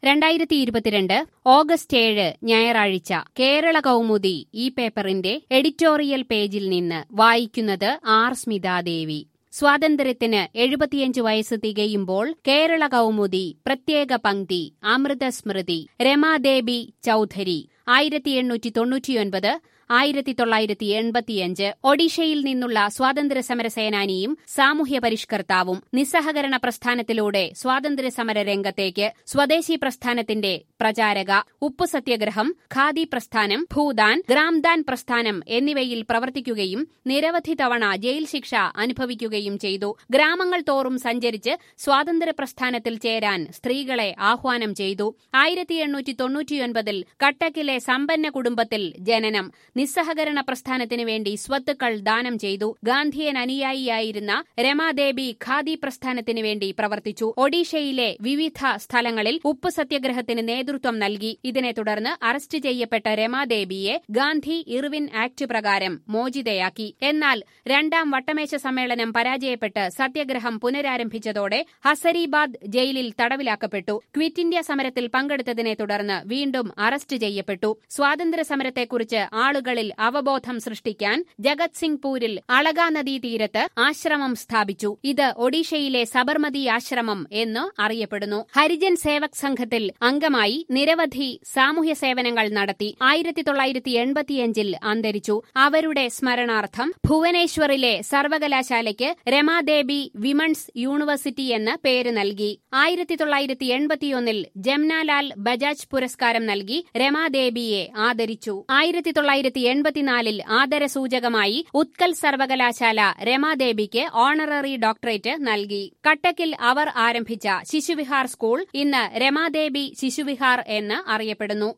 രണ്ടായിരത്തി ഇരുപത്തിരണ്ട് ഓഗസ്റ്റ് ഏഴ് ഞായറാഴ്ച കേരള കൗമുദി ഈ പേപ്പറിന്റെ എഡിറ്റോറിയൽ പേജിൽ നിന്ന് വായിക്കുന്നത് ആർ സ്മിതാദേവി സ്വാതന്ത്ര്യത്തിന് എഴുപത്തിയഞ്ച് വയസ്സ് തികയുമ്പോൾ കേരള കൗമുദി പ്രത്യേക പങ്ക്തി അമൃതസ്മൃതി രമാദേബി ചൌധരി ആയിരത്തി എണ്ണൂറ്റി തൊണ്ണൂറ്റിയൊൻപത് ആയിരത്തി തൊള്ളായിരത്തി എൺപത്തിയഞ്ച് ഒഡീഷയിൽ നിന്നുള്ള സ്വാതന്ത്ര്യ സമര സേനാനിയും സാമൂഹ്യ പരിഷ്കർത്താവും നിസ്സഹകരണ പ്രസ്ഥാനത്തിലൂടെ സ്വാതന്ത്ര്യ സമര രംഗത്തേക്ക് സ്വദേശി പ്രസ്ഥാനത്തിന്റെ പ്രചാരക ഉപ്പു സത്യാഗ്രഹം ഖാദി പ്രസ്ഥാനം ഭൂദാൻ ഗ്രാംദാൻ പ്രസ്ഥാനം എന്നിവയിൽ പ്രവർത്തിക്കുകയും നിരവധി തവണ ജയിൽ ശിക്ഷ അനുഭവിക്കുകയും ചെയ്തു ഗ്രാമങ്ങൾ തോറും സഞ്ചരിച്ച് സ്വാതന്ത്ര്യ പ്രസ്ഥാനത്തിൽ ചേരാൻ സ്ത്രീകളെ ആഹ്വാനം ചെയ്തു ആയിരത്തി എണ്ണൂറ്റി തൊണ്ണൂറ്റിയൊൻപതിൽ കട്ടക്കിലെ സമ്പന്ന കുടുംബത്തിൽ ജനനം നിസ്സഹകരണ പ്രസ്ഥാനത്തിനു വേണ്ടി സ്വത്തുക്കൾ ദാനം ചെയ്തു ഗാന്ധിയൻ അനുയായിയായിരുന്ന രമാദേബി ഖാദി പ്രസ്ഥാനത്തിനു വേണ്ടി പ്രവർത്തിച്ചു ഒഡീഷയിലെ വിവിധ സ്ഥലങ്ങളിൽ ഉപ്പ് സത്യാഗ്രഹത്തിന് നേതൃത്വം നൽകി ഇതിനെ തുടർന്ന് അറസ്റ്റ് ചെയ്യപ്പെട്ട രമാദേബിയെ ഗാന്ധി ഇർവിൻ ആക്ട് പ്രകാരം മോചിതയാക്കി എന്നാൽ രണ്ടാം വട്ടമേശ സമ്മേളനം പരാജയപ്പെട്ട് സത്യാഗ്രഹം പുനരാരംഭിച്ചതോടെ ഹസരിബാദ് ജയിലിൽ തടവിലാക്കപ്പെട്ടു ക്വിറ്റ് ഇന്ത്യ സമരത്തിൽ പങ്കെടുത്തതിനെ തുടർന്ന് വീണ്ടും അറസ്റ്റ് ചെയ്യപ്പെട്ടു സ്വാതന്ത്ര്യ സമരത്തെക്കുറിച്ച് ആളുകളിൽ അവബോധം സൃഷ്ടിക്കാൻ ജഗത് സിംഗ്പൂരിൽ അളകാ നദീ തീരത്ത് ആശ്രമം സ്ഥാപിച്ചു ഇത് ഒഡീഷയിലെ സബർമതി ആശ്രമം എന്ന് അറിയപ്പെടുന്നു ഹരിജൻ സേവക് സംഘത്തിൽ അംഗമായി നിരവധി സാമൂഹ്യ സേവനങ്ങൾ നടത്തി ആയിരത്തി തൊള്ളായിരത്തി എൺപത്തിയഞ്ചിൽ അന്തരിച്ചു അവരുടെ സ്മരണാർത്ഥം ഭുവനേശ്വറിലെ സർവകലാശാലയ്ക്ക് രമാദേബി വിമൺസ് യൂണിവേഴ്സിറ്റി എന്ന് പേര് നൽകി ആയിരത്തി തൊള്ളായിരത്തി എൺപത്തിയൊന്നിൽ ജംനാലാൽ ബജാജ് പുരസ്കാരം നൽകി രമാദേബിയെ ആദരിച്ചു ആയിരത്തി തൊള്ളായിരത്തി എൺപത്തിനാലിൽ ആദരസൂചകമായി ഉത്കൽ സർവകലാശാല രമാദേബിക്ക് ഓണററി ഡോക്ടറേറ്റ് നൽകി കട്ടക്കിൽ അവർ ആരംഭിച്ച ശിശുവിഹാർ സ്കൂൾ ഇന്ന് രമാദേബി ശിശുവിഹാർ എന്ന് അറിയപ്പെടുന്നു